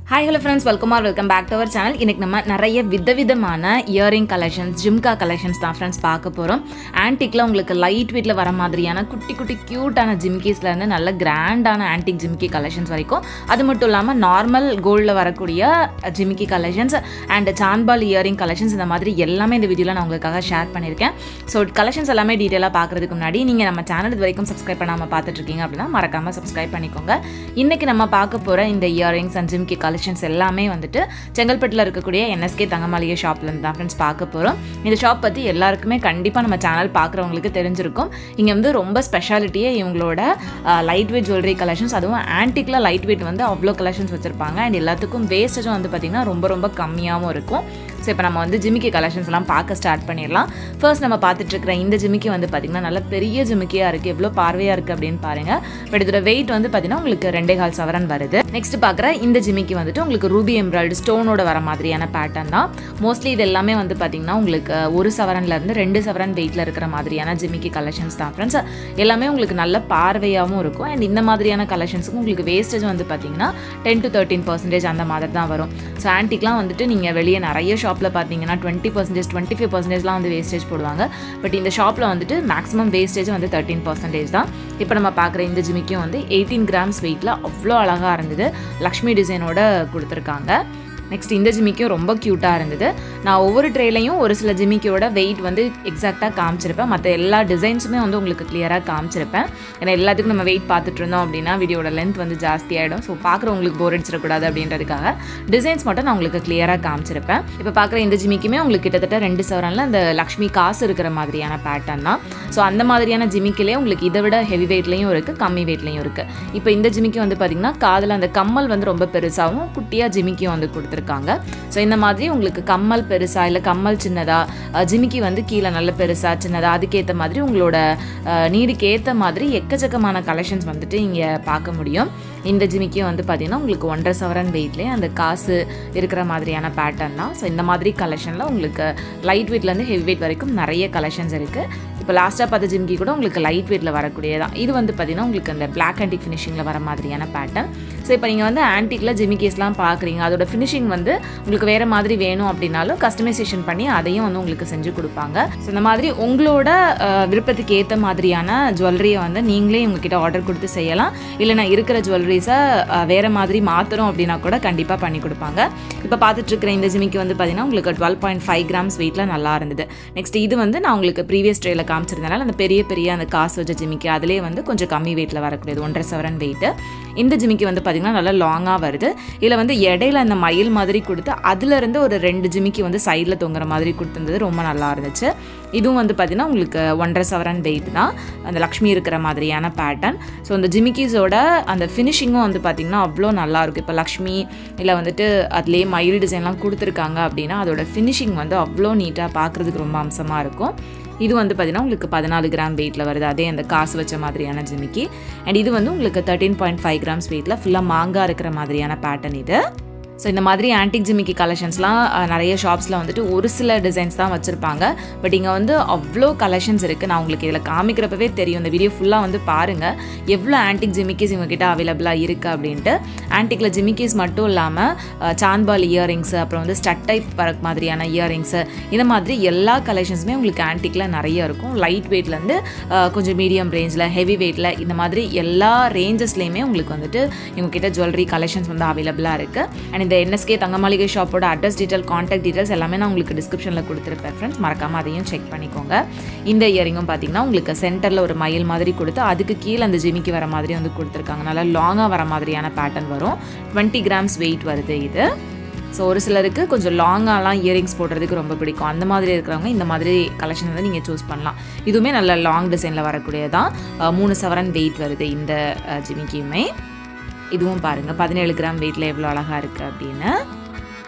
hi hello friends welcome or welcome back to our channel இன்றைக்கி நம்ம நிறைய விதவிதமான இயரிங் கலெக்ஷன்ஸ் ஜிம்கா கலெக்ஷன்ஸ் தான் ஃப்ரெண்ட்ஸ் பார்க்க போகிறோம் ஆன்டிக்கில் உங்களுக்கு லைட் வெயிட்டில் வர மாதிரியான குட்டி குட்டி க்யூட்டான ஜிம்கீஸ்லேருந்து நல்ல கிராண்டான ஆன்டிக் ஜிம்கி கலெக்ஷன்ஸ் வரைக்கும் அது மட்டும் இல்லாமல் நார்மல் கோல்டில் வரக்கூடிய ஜிமிக்கி கலெக்ஷன்ஸ் அண்ட் சான்பால் இயரிங் கலெக்ஷன்ஸ் இந்த மாதிரி எல்லாமே இந்த வீடியோவில் நான் உங்களுக்காக ஷேர் பண்ணியிருக்கேன் ஸோ கலெக்ஷன்ஸ் எல்லாமே டீட்டெயிலாக பார்க்குறதுக்கு முன்னாடி நீங்கள் நம்ம சேனல் இது வரைக்கும் சப்ஸ்கிரைப் பண்ணாமல் பார்த்துட்ருக்கீங்க அப்படின்னா மறக்காமல் சப்ஸ்கிரைப் பண்ணிக்கோங்க இன்றைக்கி நம்ம பார்க்க போகிற இந்த இயரிங்ஸ் அண்ட் ஜிம்கி கலெக்ஷன்ஸ் எல்லாமே வந்துட்டு செங்கல்பட்டில் இருக்கக்கூடிய என்எஸ்கே தங்கமாளிகை ஷாப்லேருந்து தான் ஃப்ரெண்ட்ஸ் பார்க்க போகிறோம் இந்த ஷாப் பற்றி எல்லாருக்குமே கண்டிப்பாக நம்ம சேனல் பார்க்குறவங்களுக்கு தெரிஞ்சிருக்கும் இங்கே வந்து ரொம்ப ஸ்பெஷாலிட்டியே இவங்களோட லைட் வெயிட் ஜுவல்லரி கலெக்ஷன்ஸ் அதுவும் ஆன்டிக்கில் லைட் வெயிட் வந்து அவ்வளோ கலெக்ஷன்ஸ் வச்சுருப்பாங்க அண்ட் எல்லாத்துக்கும் வேஸ்டேஜும் வந்து பார்த்திங்கன்னா ரொம்ப ரொம்ப கம்மியாகவும் இருக்கும் ஸோ இப்போ நம்ம வந்து ஜிமிக்கி கலெக்ஷன்ஸ்லாம் பார்க்க ஸ்டார்ட் பண்ணிடலாம் ஃபர்ஸ்ட் நம்ம பார்த்துட்டு இருக்கிற இந்த ஜிமிக்கி வந்து பார்த்திங்கன்னா நல்ல பெரிய ஜிமிக்கியாக இருக்குது எவ்வளோ பார்வையாக இருக்குது அப்படின்னு பாருங்கள் பட் இதோட வெயிட் வந்து பார்த்திங்கன்னா உங்களுக்கு ரெண்டே கால் சவரன் வருது நெக்ஸ்ட் பார்க்குற இந்த ஜிமிக்கி வந்துட்டு உங்களுக்கு ரூபி எம்ப்ராய்டு ஸ்டோனோட வர மாதிரியான பேட்டர்ன் தான் மோஸ்ட்லி இது எல்லாமே வந்து பார்த்திங்கன்னா உங்களுக்கு ஒரு சவரன்லேருந்து ரெண்டு சவரன் வெயிட்டில் இருக்கிற மாதிரியான ஜிமிக்கி கலெக்ஷன்ஸ் தான் ஃப்ரெண்ட்ஸ் எல்லாமே உங்களுக்கு நல்ல பார்வையாகவும் இருக்கும் அண்ட் இந்த மாதிரியான கலெக்ஷன்ஸுக்கு உங்களுக்கு வேஸ்டேஜ் வந்து பார்த்திங்கன்னா டென் டு தேர்ட்டின் பர்சன்டேஜ் அந்த மாதிரி தான் வரும் ஸோ ஆன்டிக்லாம் வந்துட்டு நீங்கள் வெளியே நிறைய ஷாப்பில் பார்த்தீங்கன்னா டுவெண்ட்டி பர்சன்டேஜ் டுவெண்ட்டி ஃபைவ் பர்சன்டேஜ்லாம் வந்து வேஸ்டேஜ் போடுவாங்க பட் இந்த ஷாப்பில் வந்துட்டு மேக்ஸிமம் வேஸ்டேஜ் வந்து தேர்ட்டின் பர்சன்டேஜ் தான் இப்போ நம்ம பார்க்குற இந்த ஜிமிக்கும் வந்து எயிட்டீன் கிராம்ஸ் வெயிட்டில் அவ்வளோ அழகாக இருந்தது லக்ஷ்மி டிசைனோட கொடுத்துருக்காங்க நெக்ஸ்ட் இந்த ஜிமிக்கும் ரொம்ப க்யூட்டாக இருந்தது நான் ஒவ்வொரு ட்ரேலையும் ஒரு சில ஜிமிக்கியோட வெயிட் வந்து எக்ஸாக்டாக காமிச்சிருப்பேன் மற்ற எல்லா டிசைன்ஸுமே வந்து உங்களுக்கு கிளியராக காமிச்சிருப்பேன் ஏன்னா எல்லாத்துக்கும் நம்ம வெயிட் பார்த்துட்டு இருந்தோம் அப்படின்னா வீடியோட லென்த் வந்து ஜாஸ்தி ஆகிடும் ஸோ பார்க்குறவங்களுக்கு போர் அடிச்சிடக்கூடாது அப்படின்றதுக்காக டிசைன்ஸ் மட்டும் நான் உங்களுக்கு கிளியராக காமிச்சிருப்பேன் இப்போ பார்க்குற இந்த ஜிமிக்குமே உங்களுக்கு கிட்டத்தட்ட ரெண்டு சவரனில் அந்த லக்ஷ்மி காசு இருக்கிற மாதிரியான பேட்டர்ன் தான் ஸோ அந்த மாதிரியான ஜிமிக்கிலே உங்களுக்கு இதை விட ஹெவி வெயிட்லேயும் இருக்குது கம்மி வெயிட்லேயும் இருக்குது இப்போ இந்த ஜிமிக்கி வந்து பார்த்திங்கன்னா காதில் அந்த கம்மல் வந்து ரொம்ப பெருசாகவும் குட்டியாக ஜிமிக்கியும் வந்து கொடுத்து கொடுத்துருக்காங்க ஸோ இந்த மாதிரி உங்களுக்கு கம்மல் பெருசா இல்லை கம்மல் சின்னதா ஜிமிக்கி வந்து கீழே நல்ல பெருசா சின்னதா அதுக்கேற்ற மாதிரி உங்களோட நீடுக்கு ஏற்ற மாதிரி எக்கச்சக்கமான கலெக்ஷன்ஸ் வந்துட்டு இங்கே பார்க்க முடியும் இந்த ஜிமிக்கியும் வந்து பார்த்திங்கன்னா உங்களுக்கு ஒன்றரை சவரன் வெயிட்லேயே அந்த காசு இருக்கிற மாதிரியான பேட்டர்ன் தான் ஸோ இந்த மாதிரி கலெக்ஷனில் உங்களுக்கு லைட் வெயிட்லேருந்து ஹெவி வெயிட் வரைக்கும் நிறைய கலெக்ஷன்ஸ் இருக்குது இப்போ லாஸ்ட்டாக பார்த்த ஜிம்கி கூட உங்களுக்கு லைட் வெயிட்டில் வரக்கூடியதான் இது வந்து பார்த்திங்கன்னா உங்களுக்கு அந்த பிளாக் ஆன்டிக் ஃபினிஷிங்கில் வர மாதிரியான பேட்டர்ன் ஸோ இப்போ நீங்கள் வந்து ஆன்டிக்கில் ஜிமிக்கேஸ்லாம் பார்க்குறீங்க அதோட ஃபினிஷிங் வந்து உங்களுக்கு வேறு மாதிரி வேணும் அப்படின்னாலும் கஸ்டமைசேஷன் பண்ணி அதையும் வந்து உங்களுக்கு செஞ்சு கொடுப்பாங்க ஸோ இந்த மாதிரி உங்களோட விருப்பத்துக்கு ஏற்ற மாதிரியான ஜுவல்லரியை வந்து நீங்களே உங்ககிட்ட ஆர்டர் கொடுத்து செய்யலாம் இல்லைனா இருக்கிற ஜுவல்லரிஸை வேறு மாதிரி மாற்றுறோம் அப்படின்னா கூட கண்டிப்பாக பண்ணி கொடுப்பாங்க இப்போ பார்த்துட்ருக்கிற இந்த ஜிமிக்கு வந்து பார்த்திங்கன்னா உங்களுக்கு டுவெல் பாயிண்ட் ஃபைவ் கிராம்ஸ் வெயிட்டில் நல்லா இருந்தது நெக்ஸ்ட் இது வந்து நான் உங்களுக்கு ப்ரீவியஸ் ட்ரேயில் காமிச்சிருந்தனால அந்த பெரிய பெரிய அந்த காசு வச்ச ஜிமிக்கி அதிலே வந்து கொஞ்சம் கம்மி வெயிட்டில் வரக்கூடியது ஒன்றரை சவரன் வெயிட்டு இந்த ஜிமிக்கி வந்து பார்த்திங்கன்னா நல்லா லாங்காக வருது இதில் வந்து இடையில அந்த மயில் மாதிரி கொடுத்து அதுலேருந்து ஒரு ரெண்டு ஜிமிக்கி வந்து சைடில் தொங்குற மாதிரி கொடுத்துருந்தது ரொம்ப நல்லா இருந்துச்சு இதுவும் வந்து பார்த்திங்கன்னா உங்களுக்கு ஒன்றரை சவரன் வெயிட் தான் அந்த லக்ஷ்மி இருக்கிற மாதிரியான பேட்டர்ன் ஸோ அந்த ஜிமிக்கிஸோட அந்த ஃபினிஷிங்கும் வந்து பார்த்திங்கன்னா அவ்வளோ நல்லாயிருக்கும் இப்போ லக்ஷ்மி இல்லை வந்துட்டு அதுலேயே மயில் டிசைன்லாம் கொடுத்துருக்காங்க அப்படின்னா அதோட ஃபினிஷிங் வந்து அவ்வளோ நீட்டாக பார்க்குறதுக்கு ரொம்ப அம்சமாக இருக்கும் இது வந்து பார்த்திங்கன்னா உங்களுக்கு பதினாலு கிராம் வெயிட்டில் வருது அதே அந்த காசு வச்ச மாதிரியான ஜிமிக்கி அண்ட் இது வந்து உங்களுக்கு தேர்ட்டீன் பாயிண்ட் ஃபைவ் கிராம்ஸ் வெயிட்டில் ஃபுல்லாக மாங்காய் இருக்கிற மாதிரியான பேட்டர்ன் இது ஸோ இந்த மாதிரி ஆன்டிக் ஜிமிக்கி கலெக்ஷன்ஸ்லாம் நிறைய ஷாப்ஸில் வந்துட்டு ஒரு சில டிசைன்ஸ் தான் வச்சுருப்பாங்க பட் இங்கே வந்து அவ்வளோ கலெக்ஷன்ஸ் இருக்குது நான் உங்களுக்கு இதில் காமிக்கிறப்பவே தெரியும் இந்த வீடியோ ஃபுல்லாக வந்து பாருங்கள் எவ்வளோ ஆன்டிக் ஜிமிக்கிஸ் இவங்ககிட்ட அவைலபிளாக இருக்குது அப்படின்ட்டு ஆன்டிக்கில் ஜிமிக்கிஸ் மட்டும் இல்லாமல் சாந்த்பால் இயரிங்ஸு அப்புறம் வந்து ஸ்டட் டைப் வர மாதிரியான இயரிங்ஸு இந்த மாதிரி எல்லா கலெக்ஷன்ஸுமே உங்களுக்கு ஆன்டிக்கில் நிறைய இருக்கும் லைட் வெயிட்லேருந்து கொஞ்சம் மீடியம் ரேஞ்சில் ஹெவி வெயிட்டில் இந்த மாதிரி எல்லா ரேஞ்சஸ்லேயுமே உங்களுக்கு வந்துட்டு இவங்ககிட்ட ஜுவல்லரி கலெக்ஷன்ஸ் வந்து அவைலபிளாக இருக்குது அண்ட் இந்த என்எஸ்கே தங்கமாளிகை ஷாப்போட அட்ரஸ் டீட்டெயில் காண்டாக்ட் டீட்டெயில்ஸ் எல்லாமே நான் உங்களுக்கு டிஸ்கிரிப்ஷனில் கொடுத்துருப்பேன் ஃப்ரெண்ட்ஸ் மறக்காமல் அதையும் செக் பண்ணிக்கோங்க இந்த இயரிங்கும் பார்த்தீங்கன்னா உங்களுக்கு சென்டரில் ஒரு மயில் மாதிரி கொடுத்து அதுக்கு கீழே அந்த ஜிமிக்கி வர மாதிரி வந்து கொடுத்துருக்காங்க நல்லா லாங்காக வர மாதிரியான பேட்டர்ன் வரும் டுவெண்ட்டி கிராம்ஸ் வெயிட் வருது இது ஸோ ஒரு சிலருக்கு கொஞ்சம் லாங்காலாம் இயரிங்ஸ் போடுறதுக்கு ரொம்ப பிடிக்கும் அந்த மாதிரி இருக்கிறவங்க இந்த மாதிரி கலெக்ஷன் வந்து நீங்கள் சூஸ் பண்ணலாம் இதுவுமே நல்ல லாங் டிசைனில் வரக்கூடியதான் மூணு சவரன் வெயிட் வருது இந்த ஜிமிக்கியுமே இதுவும் பாருங்கள் பதினேழு கிராம் வெயிட்டில் எவ்வளோ அழகாக இருக்குது அப்படின்னு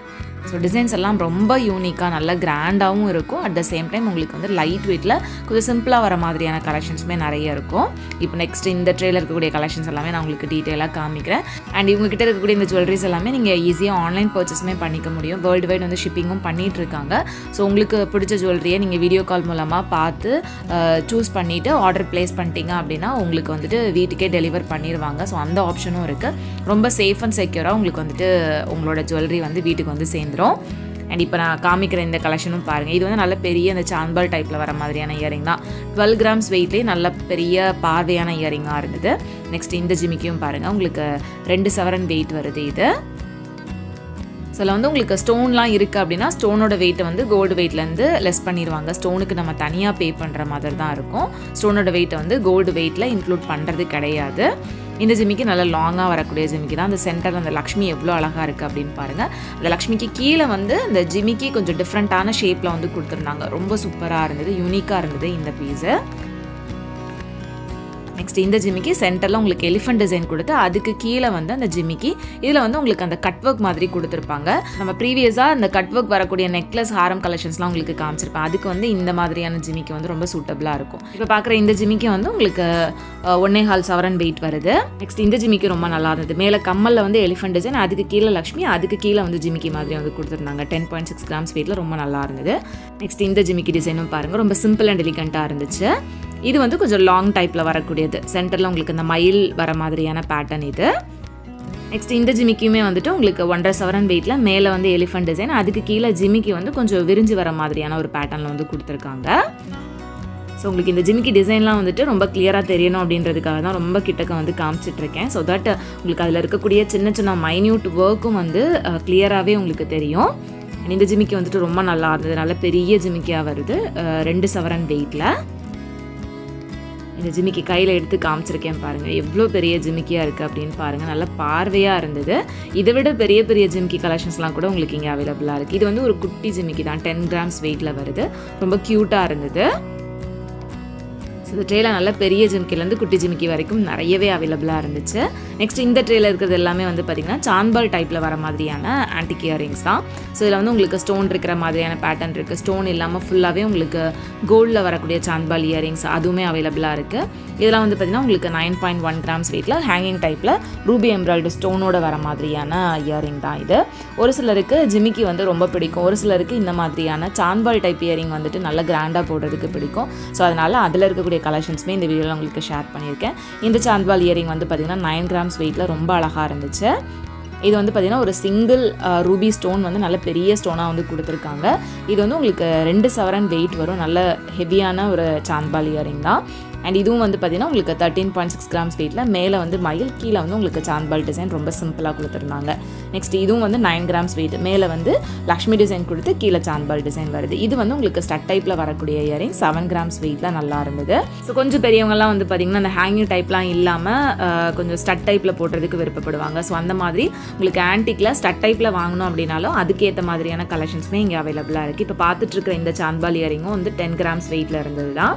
ஸோ டிசைன்ஸ் எல்லாம் ரொம்ப யூனிக்காக நல்ல கிராண்டாகவும் இருக்கும் அட் த சேம் டைம் உங்களுக்கு வந்து லைட் வெயிட்டில் கொஞ்சம் சிம்பிளாக வர மாதிரியான கலெக்ஷன்ஸுமே நிறைய இருக்கும் இப்போ நெக்ஸ்ட் இந்த ட்ரேல இருக்கக்கூடிய கலெக்ஷன்ஸ் எல்லாமே நான் உங்களுக்கு டீட்டெயிலாக காமிக்கிறேன் அண்ட் இவங்ககிட்ட இருக்கக்கூடிய இந்த ஜுவல்லரிஸ் எல்லாமே நீங்கள் ஈஸியாக ஆன்லைன் பர்ச்சேஸுமே பண்ணிக்க முடியும் வேர்ல்டு வைட் வந்து ஷிப்பிங்கும் பண்ணிகிட்டு இருக்காங்க ஸோ உங்களுக்கு பிடிச்ச ஜுவல்லரியை நீங்கள் வீடியோ கால் மூலமாக பார்த்து சூஸ் பண்ணிவிட்டு ஆர்டர் ப்ளேஸ் பண்ணிட்டீங்க அப்படின்னா உங்களுக்கு வந்துட்டு வீட்டுக்கே டெலிவர் பண்ணிடுவாங்க ஸோ அந்த ஆப்ஷனும் இருக்குது ரொம்ப சேஃப் அண்ட் செக்யூராக உங்களுக்கு வந்துட்டு உங்களோட ஜுவல்லரி வந்து வீட்டுக்கு வந்து சேர்ந்துடும் அண்ட் இப்போ நான் காமிக்கிற இந்த கலெக்ஷனும் பாருங்கள் இது வந்து நல்ல பெரிய இந்த சாந்தால் டைப்பில் வர மாதிரியான இயரிங் தான் டுவெல் கிராம்ஸ் வெயிட்லேயே நல்ல பெரிய பார்வையான இயரிங்காக இருந்தது நெக்ஸ்ட் இந்த ஜிமிக்கியும் பாருங்கள் உங்களுக்கு ரெண்டு சவரன் வெயிட் வருது இது ஸோ அதில் வந்து உங்களுக்கு ஸ்டோன்லாம் இருக்குது அப்படின்னா ஸ்டோனோட வெயிட்டை வந்து கோல்டு வெயிட்லேருந்து லெஸ் பண்ணிடுவாங்க ஸ்டோனுக்கு நம்ம தனியாக பே பண்ணுற மாதிரி தான் இருக்கும் ஸ்டோனோட வெயிட்டை வந்து கோல்டு வெயிட்டில் இன்க்ளூட் பண்ணுறது கிடையாது இந்த ஜிமிக்கு நல்ல லாங்காக வரக்கூடிய ஜிமிக்கி தான் அந்த சென்டரில் அந்த லக்ஷ்மி எவ்வளோ அழகாக இருக்குது அப்படின்னு பாருங்கள் அந்த லக்ஷ்மிக்கு கீழே வந்து இந்த ஜிமிக்கி கொஞ்சம் டிஃப்ரெண்ட்டான ஷேப்பில் வந்து கொடுத்துருந்தாங்க ரொம்ப சூப்பராக இருந்தது யூனிக்காக இருந்தது இந்த பீஸு நெக்ஸ்ட் இந்த ஜிமிக்கி சென்டரில் உங்களுக்கு எலிஃபென்ட் டிசைன் கொடுத்து அதுக்கு கீழே வந்து அந்த ஜிமிக்கி இதில் வந்து உங்களுக்கு அந்த கட் ஒர்க் மாதிரி கொடுத்துருப்பாங்க நம்ம ப்ரீவியஸாக அந்த கட் ஒர்க் வரக்கூடிய நெக்லஸ் ஹாரம் கலெக்ஷன்ஸ்லாம் உங்களுக்கு காமிச்சிருப்பேன் அதுக்கு வந்து இந்த மாதிரியான ஜிமிக்கி வந்து ரொம்ப சூட்டபிளாக இருக்கும் இப்போ பார்க்குற இந்த ஜிமிக்கி வந்து உங்களுக்கு ஒன்னே ஹால் சவரன் வெயிட் வருது நெக்ஸ்ட் இந்த ஜிமிக்கி ரொம்ப நல்லா இருந்தது மேலே கம்மலில் வந்து எலிஃபென்ட் டிசைன் அதுக்கு கீழே லக்ஷ்மி அதுக்கு கீழே வந்து ஜிமிக்கி மாதிரி வந்து கொடுத்துருந்தாங்க டென் பாயிண்ட் சிக்ஸ் கிராம்ஸ் வெயிட்டில் ரொம்ப நல்லா இருந்தது நெக்ஸ்ட் இந்த ஜிமிக்கி டிசைனும் பாருங்கள் ரொம்ப சிம்பிள் அண்ட் எலிகண்ட்டாக இருந்துச்சு இது வந்து கொஞ்சம் லாங் டைப்பில் வரக்கூடியது சென்டரில் உங்களுக்கு இந்த மயில் வர மாதிரியான பேட்டர்ன் இது நெக்ஸ்ட் இந்த ஜிமிக்கியுமே வந்துட்டு உங்களுக்கு ஒன்றரை சவரன் வெயிட்டில் மேலே வந்து எலிஃபென்ட் டிசைன் அதுக்கு கீழே ஜிமிக்கி வந்து கொஞ்சம் விரிஞ்சு வர மாதிரியான ஒரு பேட்டர்னில் வந்து கொடுத்துருக்காங்க ஸோ உங்களுக்கு இந்த ஜிமிக்கி டிசைன்லாம் வந்துட்டு ரொம்ப கிளியராக தெரியணும் அப்படின்றதுக்காக தான் ரொம்ப கிட்டக்க வந்து காமிச்சிட்ருக்கேன் ஸோ தட் உங்களுக்கு அதில் இருக்கக்கூடிய சின்ன சின்ன மைன்யூட் ஒர்க்கும் வந்து கிளியராகவே உங்களுக்கு தெரியும் இந்த ஜிமிக்கி வந்துட்டு ரொம்ப நல்லா இருந்தது நல்ல பெரிய ஜிமிக்கியாக வருது ரெண்டு சவரன் வெயிட்டில் இந்த ஜிமிக்கி கையில் எடுத்து காமிச்சிருக்கேன் பாருங்கள் எவ்வளோ பெரிய ஜிமிக்கியாக இருக்குது அப்படின்னு பாருங்கள் நல்ல பார்வையாக இருந்தது இதை விட பெரிய பெரிய ஜிமிக்கி கலெக்ஷன்ஸ்லாம் கூட உங்களுக்கு இங்கே அவைலபிளாக இருக்குது இது வந்து ஒரு குட்டி ஜிமிக்கி தான் டென் கிராம்ஸ் வெயிட்டில் வருது ரொம்ப க்யூட்டாக இருந்தது ஸோ இந்த ட்ரேல நல்ல பெரிய ஜிமிக்கிலேருந்து குட்டி ஜிமிக்கி வரைக்கும் நிறையவே அவைலபிளாக இருந்துச்சு நெக்ஸ்ட் இந்த ட்ரேல இருக்கிறது எல்லாமே வந்து பார்த்திங்கன்னா சாந்தால் டைப்பில் வர மாதிரியான ஆன்டிக் இயரிங்ஸ் தான் ஸோ இதில் வந்து உங்களுக்கு ஸ்டோன் இருக்கிற மாதிரியான பேட்டர்ன் இருக்குது ஸ்டோன் இல்லாமல் ஃபுல்லாகவே உங்களுக்கு கோல்டில் வரக்கூடிய சாந்தால் இயரிங்ஸ் அதுவுமே அவைலபிளாக இருக்குது இதெல்லாம் வந்து பார்த்திங்கன்னா உங்களுக்கு நைன் பாயிண்ட் ஒன் கிராம்ஸ் வெயிட்டில் ஹேங்கிங் டைப்பில் ரூபி எம்ப்ராய்டு ஸ்டோனோட வர மாதிரியான இயரிங் தான் இது ஒரு சிலருக்கு ஜிமிக்கி வந்து ரொம்ப பிடிக்கும் ஒரு சிலருக்கு இந்த மாதிரியான சாந்தால் டைப் இயரிங் வந்துட்டு நல்ல கிராண்டாக போடுறதுக்கு பிடிக்கும் ஸோ அதனால் அதில் இருக்கக்கூடிய கலெக்ஷன்ஸுமே இந்த வீடியோவில் உங்களுக்கு ஷேர் பண்ணியிருக்கேன் இந்த சாந்தால் இயரிங் வந்து பார்த்திங்கன்னா நைன் கிராம்ஸ் வெயிட்டில் ரொம்ப அழகாக இருந்துச்சு இது வந்து பார்த்திங்கன்னா ஒரு சிங்கிள் ரூபி ஸ்டோன் வந்து நல்ல பெரிய ஸ்டோனாக வந்து கொடுத்துருக்காங்க இது வந்து உங்களுக்கு ரெண்டு சவரன் வெயிட் வரும் நல்ல ஹெவியான ஒரு சாந்தால் இயரிங் தான் அண்ட் இதுவும் வந்து பார்த்திங்கன்னா உங்களுக்கு தேர்ட்டின் பாயிண்ட் சிக்ஸ் கிராம்ஸ் வெயிட்டில் மேலே வந்து மயில் கீழே வந்து உங்களுக்கு சாந்தால் டிசைன் ரொம்ப சிம்பிளாக கொடுத்துருந்தாங்க நெக்ஸ்ட் இதுவும் வந்து நைன் கிராம்ஸ் வெயிட் மேலே வந்து லக்ஷ்மி டிசைன் கொடுத்து கீழே சாந்தால் டிசைன் வருது இது வந்து உங்களுக்கு ஸ்டட் டைப்பில் வரக்கூடிய இயரிங் செவன் கிராம்ஸ் வெயிட்டில் நல்லா இருந்தது ஸோ கொஞ்சம் பெரியவங்கலாம் வந்து பார்த்திங்கன்னா அந்த ஹேங்கிங் டைப்லாம் இல்லாமல் கொஞ்சம் ஸ்டட் டைப்பில் போடுறதுக்கு விருப்பப்படுவாங்க ஸோ அந்த மாதிரி உங்களுக்கு ஆன்டிக்கில் ஸ்டட் டைப்பில் வாங்கணும் அப்படின்னாலும் அதுக்கேற்ற மாதிரியான கலெக்ஷன்ஸுமே இங்கே அவைலபிளாக இருக்குது இப்போ பார்த்துட்டு இருக்கிற இந்த சாந்தால் இயரிங்கும் வந்து டென் கிராம்ஸ் வெயிட்டில் இருந்தது தான்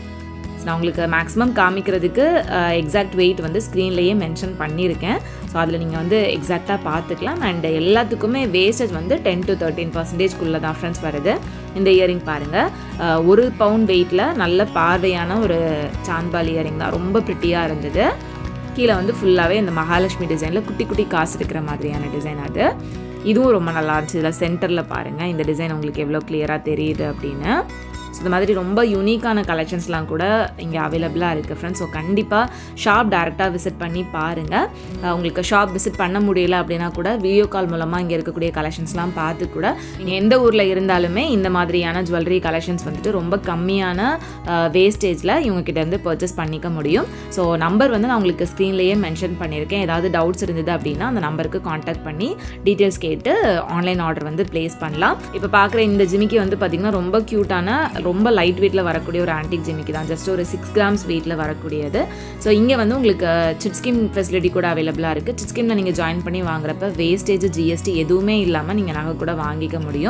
நான் உங்களுக்கு மேக்ஸிமம் காமிக்கிறதுக்கு எக்ஸாக்ட் வெயிட் வந்து ஸ்க்ரீன்லேயே மென்ஷன் பண்ணியிருக்கேன் ஸோ அதில் நீங்கள் வந்து எக்ஸாக்டாக பார்த்துக்கலாம் அண்ட் எல்லாத்துக்குமே வேஸ்டேஜ் வந்து டென் டு தேர்ட்டின் பர்சன்டேஜ்குள்ளே தான் ஃப்ரெண்ட்ஸ் வருது இந்த இயரிங் பாருங்கள் ஒரு பவுண்ட் வெயிட்டில் நல்ல பார்வையான ஒரு சாந்தால் இயரிங் தான் ரொம்ப ப்ரிட்டியாக இருந்தது கீழே வந்து ஃபுல்லாகவே இந்த மகாலட்சுமி டிசைனில் குட்டி குட்டி காசு இருக்கிற மாதிரியான டிசைன் அது இதுவும் ரொம்ப நல்லா இருந்துச்சு இதில் சென்டரில் பாருங்கள் இந்த டிசைன் உங்களுக்கு எவ்வளோ கிளியராக தெரியுது அப்படின்னு ஸோ இந்த மாதிரி ரொம்ப யூனிக்கான கலெக்ஷன்ஸ்லாம் கூட இங்கே அவைலபிளாக இருக்குது ஃப்ரெண்ட்ஸ் ஸோ கண்டிப்பாக ஷாப் டேரெக்டாக விசிட் பண்ணி பாருங்கள் உங்களுக்கு ஷாப் விசிட் பண்ண முடியல அப்படின்னா கூட வீடியோ கால் மூலமாக இங்கே இருக்கக்கூடிய கலெக்ஷன்ஸ்லாம் பார்த்து கூட நீங்கள் எந்த ஊரில் இருந்தாலுமே இந்த மாதிரியான ஜுவல்லரி கலெக்ஷன்ஸ் வந்துட்டு ரொம்ப கம்மியான வேஸ்டேஜில் இவங்ககிட்டேருந்து பர்ச்சேஸ் பண்ணிக்க முடியும் ஸோ நம்பர் வந்து நான் உங்களுக்கு ஸ்க்ரீன்லேயே மென்ஷன் பண்ணியிருக்கேன் ஏதாவது டவுட்ஸ் இருந்தது அப்படின்னா அந்த நம்பருக்கு காண்டாக்ட் பண்ணி டீட்டெயில்ஸ் கேட்டு ஆன்லைன் ஆர்டர் வந்து ப்ளேஸ் பண்ணலாம் இப்போ பார்க்குற இந்த ஜிமிக்கி வந்து பார்த்திங்கன்னா ரொம்ப க்யூட்டான ரொம்ப லைட் வெயிட்டில் வரக்கூடிய ஒரு ஆன்டிக் ஜிமிக்கி தான் ஜஸ்ட் ஒரு சிக்ஸ் கிராம்ஸ் வெயிட்டில் வரக்கூடியது ஸோ இங்கே வந்து உங்களுக்கு சிட் ஸ்கீம் ஃபெசிலிட்டி கூட அவைலபிளாக இருக்குது சிட் ஸ்கீமில் நீங்கள் ஜாயின் பண்ணி வாங்குறப்ப வேஸ்டேஜ் ஜிஎஸ்டி எதுவுமே இல்லாமல் நீங்கள் நகை கூட வாங்கிக்க முடியும்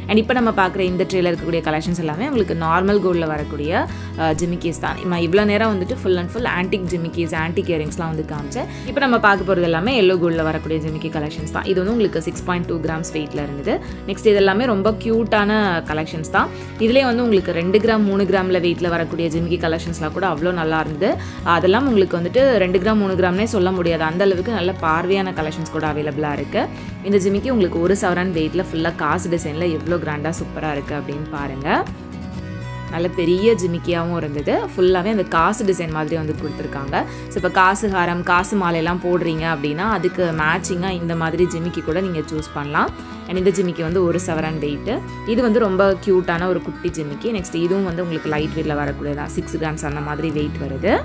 அண்ட் இப்போ நம்ம பார்க்குற இந்த ட்ரேல இருக்கக்கூடிய கலெக்ஷன்ஸ் எல்லாமே உங்களுக்கு நார்மல் கோல்டில் வரக்கூடிய ஜிமிக்கீஸ் தான் நான் இவ்வளோ நேரம் வந்துட்டு ஃபுல் அண்ட் ஃபுல் ஆன்டிக் ஜிமிக்கீஸ் ஆன்டிக் இயரிங்ஸ்லாம் வந்து காமிச்சேன் இப்போ நம்ம பார்க்க போகிறது எல்லாமே எல்லோ கோல்டில் வரக்கூடிய ஜிமிக்கி கலெக்ஷன்ஸ் தான் இது வந்து உங்களுக்கு சிக்ஸ் பாயிண்ட் டூ கிராம்ஸ் வெயிட்டில் இருந்தது நெக்ஸ்ட் இது எல்லாமே ரொம்ப க்யூட்டான கலெக்ஷன்ஸ் தான் இதுலேயே வந்து உங்களுக்கு ரெண்டு கிராம் மூணு கிராமில் வெயிட்டில் வரக்கூடிய ஜிமிக்கி கலெக்ஷன்ஸ்லாம் கூட அவ்வளோ நல்லா இருந்தது அதெல்லாம் உங்களுக்கு வந்துட்டு ரெண்டு கிராம் மூணு கிராம்னே சொல்ல முடியாது அந்த அளவுக்கு நல்ல பார்வையான கலெக்ஷன்ஸ் கூட அவைலபிளாக இருக்குது இந்த ஜிமிக்கி உங்களுக்கு ஒரு சவரன் வெயிட்டில் ஃபுல்லாக காசு டிசைனில் எவ்வளோ கிராண்டாக சூப்பராக இருக்குது அப்படின்னு பாருங்கள் நல்ல பெரிய ஜிமிக்கியாகவும் இருந்தது ஃபுல்லாகவே அந்த காசு டிசைன் மாதிரி வந்து கொடுத்துருக்காங்க ஸோ இப்போ காசு ஹாரம் காசு மாலையெல்லாம் போடுறீங்க அப்படின்னா அதுக்கு மேட்சிங்காக இந்த மாதிரி ஜிமிக்கி கூட நீங்கள் சூஸ் பண்ணலாம் அண்ட் இந்த ஜிமிக்கி வந்து ஒரு செவரன் வெயிட்டு இது வந்து ரொம்ப க்யூட்டான ஒரு குட்டி ஜிமிக்கி நெக்ஸ்ட் இதுவும் வந்து உங்களுக்கு லைட் வெயிட்டில் வரக்கூடியதான் சிக்ஸ் கிராம்ஸ் அந்த மாதிரி வெயிட் வருது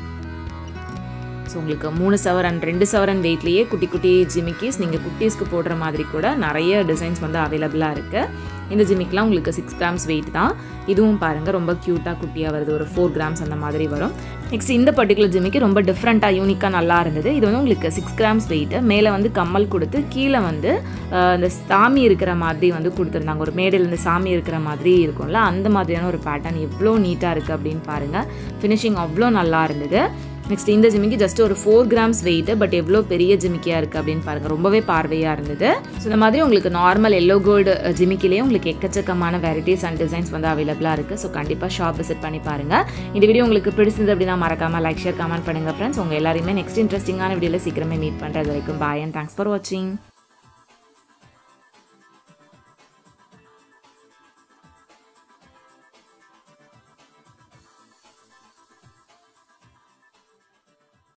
ஸோ உங்களுக்கு மூணு சவரன் ரெண்டு சவரன் வெயிட்லேயே குட்டி குட்டி ஜிமிக்கிஸ் நீங்கள் குட்டீஸ்க்கு போடுற மாதிரி கூட நிறைய டிசைன்ஸ் வந்து அவைலபிளாக இருக்குது இந்த ஜிமிக்கெலாம் உங்களுக்கு சிக்ஸ் கிராம்ஸ் வெயிட் தான் இதுவும் பாருங்கள் ரொம்ப க்யூட்டாக குட்டியாக வருது ஒரு ஃபோர் கிராம்ஸ் அந்த மாதிரி வரும் நெக்ஸ்ட் இந்த பர்டிகுலர் ஜிமிக்கு ரொம்ப டிஃப்ரெண்ட்டாக யூனிக்காக நல்லா இருந்தது இது வந்து உங்களுக்கு சிக்ஸ் கிராம்ஸ் வெயிட்டு மேலே வந்து கம்மல் கொடுத்து கீழே வந்து இந்த சாமி இருக்கிற மாதிரி வந்து கொடுத்துருந்தாங்க ஒரு மேடையில் இந்த சாமி இருக்கிற மாதிரி இருக்கும்ல அந்த மாதிரியான ஒரு பேட்டர்ன் எவ்வளோ நீட்டாக இருக்குது அப்படின்னு பாருங்கள் ஃபினிஷிங் அவ்வளோ நல்லா இருந்தது நெக்ஸ்ட் இந்த ஜிமிக்கி ஜஸ்ட் ஒரு ஃபோர் கிராம்ஸ் வெயிட்டு பட் எவ்வளோ பெரிய ஜிமிக்கியாக இருக்குது அப்படின்னு பாருங்கள் ரொம்பவே பார்வையாக இருந்தது ஸோ இந்த மாதிரி உங்களுக்கு நார்மல் எல்லோ கோல்டு ஜிமிக்கிலேயே உங்களுக்கு எக்கச்சக்கமான வெரைட்டிஸ் அண்ட் டிசைன்ஸ் வந்து அவைலபிளாக இருக்குது ஸோ கண்டிப்பாக ஷாப் விசிட் பண்ணி பாருங்கள் இந்த வீடியோ உங்களுக்கு பிடிச்சிருந்து அப்படின்னா மறக்காமல் லைக் ஷேர் கமெண்ட் பண்ணுங்கள் ஃப்ரெண்ட்ஸ் உங்கள் எல்லாருமே நெக்ஸ்ட் இன்ட்ரெஸ்டிங்கான வீடியோவில் சீக்கிரமே மீட் பண்ணுறது வரைக்கும் பாய் அண்ட் தேங்க்ஸ் ஃபார் வாட்சிங்